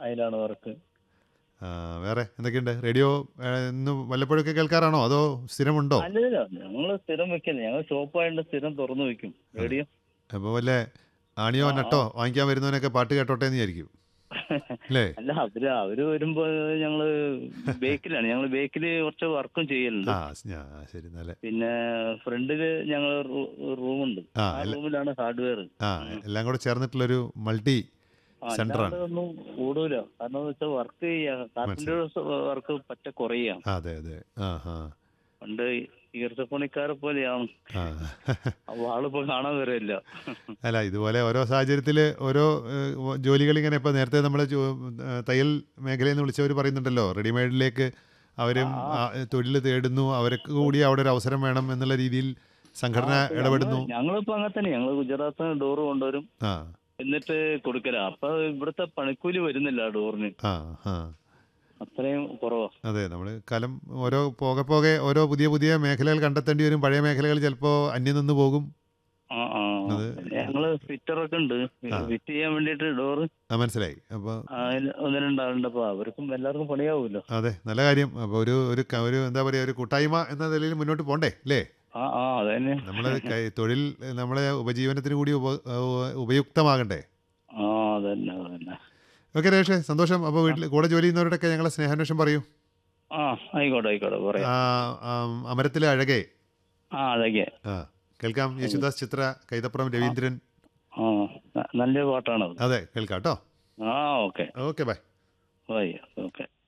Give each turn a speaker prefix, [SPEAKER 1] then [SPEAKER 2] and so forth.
[SPEAKER 1] അതിലാണ് വർക്ക്
[SPEAKER 2] ആ, വേറെ എന്തൊക്കെയുണ്ട് റേഡിയോ ഏ, ഇന്ന് വല്ലപ്പോഴൊക്കെ കേൾക്കാറാണോ അതോ സ്ഥിരമുണ്ടോ
[SPEAKER 1] അല്ലല്ല ഞങ്ങള് സ്ഥിരം വെക്കുന്നത് ഞങ്ങൾ ഷോപ്പായിട്ട് സ്ഥിരം തുറന്നു വെക്കും റേഡിയോ
[SPEAKER 2] അപ്പോൾ വല്ല ആണിയോ നട്ടോ വാങ്ങിക്കാൻ വരുന്നവനൊക്കെ പാട്ട് കേട്ടോട്ടെ എന്ന് വിചാരിക്കും അല്ലേ
[SPEAKER 1] അല്ല അവര് അവര് വരുമ്പോ ഞങ്ങള് ബേക്കിലാണ് ഞങ്ങള് ബേക്കില് കുറച്ച് വർക്കും ചെയ്യലുണ്ട്
[SPEAKER 2] ആ ഞാ- ശരി നല്ല
[SPEAKER 1] പിന്നെ ഫ്രണ്ടില് ഞങ്ങൾ റൂമുണ്ട്
[SPEAKER 2] ആ,
[SPEAKER 1] ആ
[SPEAKER 2] അല്ല-
[SPEAKER 1] റൂമിലാണ് ഹാർഡ്വെയർ
[SPEAKER 2] ആ എല്ലാം കൂടെ ചേർന്നിട്ടുള്ളൊരു മൾട്ടി സെന്ററാണ്
[SPEAKER 1] ഒന്നും കൂടൂല കാരണം എന്ന് വെച്ചാൽ വർക്ക് ചെയ്യാ കാർപ്പൻ്റർ വർക്ക് പറ്റ കുറയാ
[SPEAKER 2] ആ, അതെ അതെ ആ ഹാ
[SPEAKER 1] പണ്ട് ഈർച്ചപ്പണിക്കാരെ പോലെയാണ്
[SPEAKER 2] ആ
[SPEAKER 1] അപ്പൊ ആളിപ്പോ കാണാൻ വരില്ല
[SPEAKER 2] അല്ല ഇതുപോലെ ഓരോ സാഹചര്യത്തിൽ ഓരോ ഏഹ്, ജോലികൾ ഇങ്ങനെ ഇപ്പോൾ നേരത്തെ നമ്മൾ തയ്യൽ മേഖലയിൽ നിന്ന് വിളിച്ചവർ പറയുന്നുണ്ടല്ലോ റെഡിമെയ്ഡിലേക്ക് അവരും തൊഴിൽ തേടുന്നു അവർക്ക് കൂടി അവിടെ ഒരു അവസരം വേണം എന്നുള്ള രീതിയിൽ സംഘടന ഇടപെടുന്നു
[SPEAKER 1] ഞങ്ങളിപ്പോ അങ്ങനെ തന്നെ ഞങ്ങള് ഗുജറാത്തിൽ നിന്ന് ഡോറ് കൊണ്ടുവരും
[SPEAKER 2] ആ
[SPEAKER 1] എന്നിട്ട് കൊടുക്കല അപ്പൊ ഇവിടുത്തെ പണിക്കൂലി വരുന്നില്ല ഡോറിന്
[SPEAKER 2] ആ ആ
[SPEAKER 1] അത്രയും കുറവാ
[SPEAKER 2] അതെ നമ്മൾ കാലം ഓരോ പോകെ പോകെ ഓരോ പുതിയ പുതിയ മേഖലകൾ കണ്ടെത്തേണ്ടി വരും പഴയ മേഖലകൾ ചിലപ്പോൾ അന്യം നിന്ന് പോകും
[SPEAKER 1] ആ ആ
[SPEAKER 2] അത്
[SPEAKER 1] പിന്നെ ഞങ്ങള് ഫിറ്ററൊക്കെ ഉണ്ട് ഫിറ്റ് ചെയ്യാൻ വേണ്ടിട്ട് ഡോറ്
[SPEAKER 2] ആ മനസ്സിലായി അപ്പോൾ
[SPEAKER 1] ഒന്ന് രണ്ടാളുണ്ട് അപ്പൊ അവർക്കും എല്ലാവർക്കും പണിയാവുമല്ലോ
[SPEAKER 2] അതെ നല്ല കാര്യം അപ്പോൾ ഒരു ഒരു ക- ഒരു എന്താ പറയുക ഒരു കൂട്ടായ്മ എന്ന നിലയിൽ മുന്നോട്ട് പോകണ്ടേ അല്ലേ
[SPEAKER 1] ആ ആ അതന്നെ
[SPEAKER 2] നമ്മൾ തൊഴിൽ നമ്മളെ ഉപജീവനത്തിന് കൂടി ഉപ ഉപ- ഉപയുക്തമാകണ്ടേ
[SPEAKER 1] ആ അതന്നെ അതന്നെ
[SPEAKER 2] ഓക്കെ രേഷേ സന്തോഷം അപ്പോൾ വീട്ടിൽ കൂടെ ജോലി ചെയ്യുന്നവരോടൊക്കെ ഞങ്ങളെ സ്നേഹാന്വേഷണം പറയൂ
[SPEAKER 1] ആ ആയിക്കോട്ടെ ആയിക്കോട്ടെ പറയാം
[SPEAKER 2] ആ, ആ, അമരത്തിലെ അഴകേ
[SPEAKER 1] ആ അതൊക്കെ
[SPEAKER 2] ആ കേൾക്കാം യേശുദാസ് ചിത്ര കൈതപ്പുറം രവീന്ദ്രൻ
[SPEAKER 1] ആ ന- നല്ല പാട്ടാണത്
[SPEAKER 2] അതെ കേൾക്കാം കേട്ടോ
[SPEAKER 1] ആ okay
[SPEAKER 2] okay bye
[SPEAKER 1] bye okay